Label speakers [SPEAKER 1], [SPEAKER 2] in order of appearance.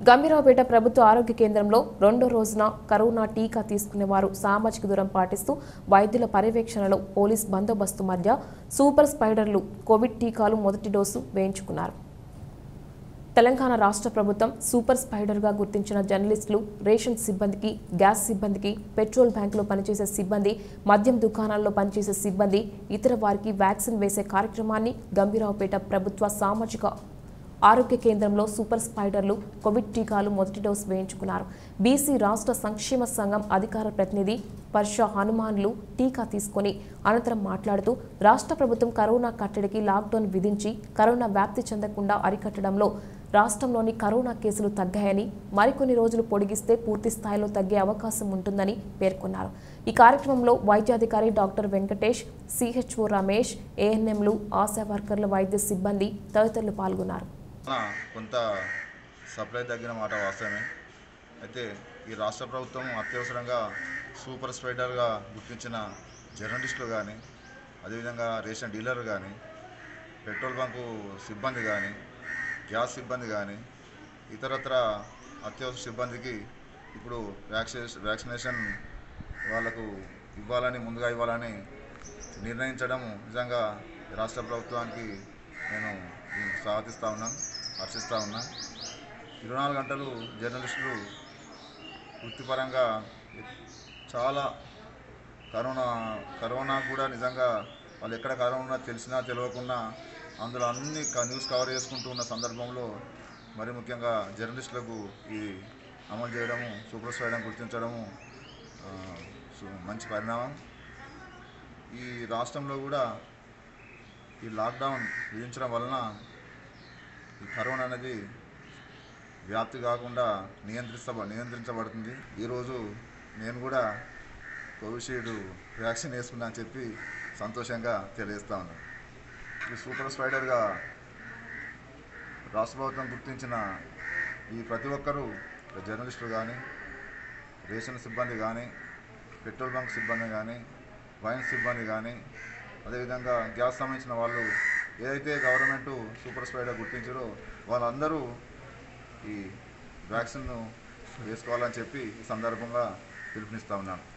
[SPEAKER 1] గంభీరావుపేట ప్రభుత్వ ఆరోగ్య కేంద్రంలో రెండో రోజున కరోనా టీకా తీసుకునే వారు సామాజిక దూరం పాటిస్తూ వైద్యుల పర్యవేక్షణలో పోలీస్ బందోబస్తు మధ్య సూపర్ స్పైడర్లు కోవిడ్ టీకాలు మొదటి డోసు వేయించుకున్నారు తెలంగాణ రాష్ట్ర ప్రభుత్వం సూపర్ స్పైడర్గా గుర్తించిన జర్నలిస్టులు రేషన్ సిబ్బందికి గ్యాస్ సిబ్బందికి పెట్రోల్ బ్యాంకులో పనిచేసే సిబ్బంది మద్యం దుకాణాల్లో పనిచేసే సిబ్బంది ఇతర వారికి వ్యాక్సిన్ వేసే కార్యక్రమాన్ని గంభీరావుపేట ప్రభుత్వ సామాజిక ఆరోగ్య కేంద్రంలో సూపర్ స్పైడర్లు కోవిడ్ టీకాలు మొదటి డోసు వేయించుకున్నారు బీసీ రాష్ట్ర సంక్షేమ సంఘం అధికార ప్రతినిధి పర్ష హనుమాన్లు టీకా తీసుకొని అనంతరం మాట్లాడుతూ రాష్ట్ర ప్రభుత్వం కరోనా కట్టడికి లాక్డౌన్ విధించి కరోనా వ్యాప్తి చెందకుండా అరికట్టడంలో రాష్ట్రంలోని కరోనా కేసులు తగ్గాయని మరికొన్ని రోజులు పొడిగిస్తే పూర్తి స్థాయిలో తగ్గే అవకాశం ఉంటుందని పేర్కొన్నారు ఈ కార్యక్రమంలో వైద్యాధికారి డాక్టర్ వెంకటేష్ సిహెచ్ఓ రమేష్ ఏఎన్ఎంలు ఆశా వర్కర్ల వైద్య సిబ్బంది తదితరులు పాల్గొన్నారు
[SPEAKER 2] వలన కొంత సప్లై తగ్గిన మాట వాస్తవమే అయితే ఈ రాష్ట్ర ప్రభుత్వం అత్యవసరంగా సూపర్ స్ప్రెడర్గా గుర్తించిన జర్నలిస్టులు కానీ అదేవిధంగా రేషన్ డీలర్ కానీ పెట్రోల్ బంకు సిబ్బంది కానీ గ్యాస్ సిబ్బంది కానీ ఇతరత్ర అత్యవసర సిబ్బందికి ఇప్పుడు వ్యాక్సినేషన్ వ్యాక్సినేషన్ వాళ్ళకు ఇవ్వాలని ముందుగా ఇవ్వాలని నిర్ణయించడం నిజంగా రాష్ట్ర ప్రభుత్వానికి నేను దీన్ని స్వాగతిస్తూ ఉన్నాను హర్షిస్తూ ఉన్నాను ఇరవై నాలుగు గంటలు జర్నలిస్టులు వృత్తిపరంగా చాలా కరోనా కరోనా కూడా నిజంగా వాళ్ళు ఎక్కడ కరోనా తెలిసినా తెలియకున్నా అందులో అన్ని క- న్యూస్ కవర్ చేసుకుంటూ ఉన్న సందర్భంలో మరి ముఖ్యంగా జర్నలిస్టులకు ఈ అమలు చేయడము సూపర్ చేయడం గుర్తించడము ఆ, సు- మంచి పరిణామం ఈ రాష్ట్రంలో కూడా ఈ లాక్డౌన్ విధించడం వలన ఈ కరోనా అనేది వ్యాప్తి కాకుండా నియంత్రిస్త నియంత్రించబడుతుంది ఈరోజు నేను కూడా కోవిషీల్డ్ వ్యాక్సిన్ వేసుకున్నా అని చెప్పి సంతోషంగా తెలియజేస్తా ఉన్నాను ఈ సూపర్ స్ప్రైడర్గా రాష్ట్ర ప్రభుత్వం గుర్తించిన ఈ ప్రతి ఒక్కరూ జర్నలిస్టులు కానీ రేషన్ సిబ్బంది కానీ పెట్రోల్ బంక్ సిబ్బంది కానీ వైన్ సిబ్బంది కానీ అదేవిధంగా గ్యాస్ సంబంధించిన వాళ్ళు ఏదైతే గవర్నమెంట్ సూపర్ స్ప్రైడర్ గుర్తించారో వాళ్ళందరూ ఈ వ్యాక్సిన్ను వేసుకోవాలని చెప్పి ఈ సందర్భంగా పిలుపునిస్తా ఉన్నాను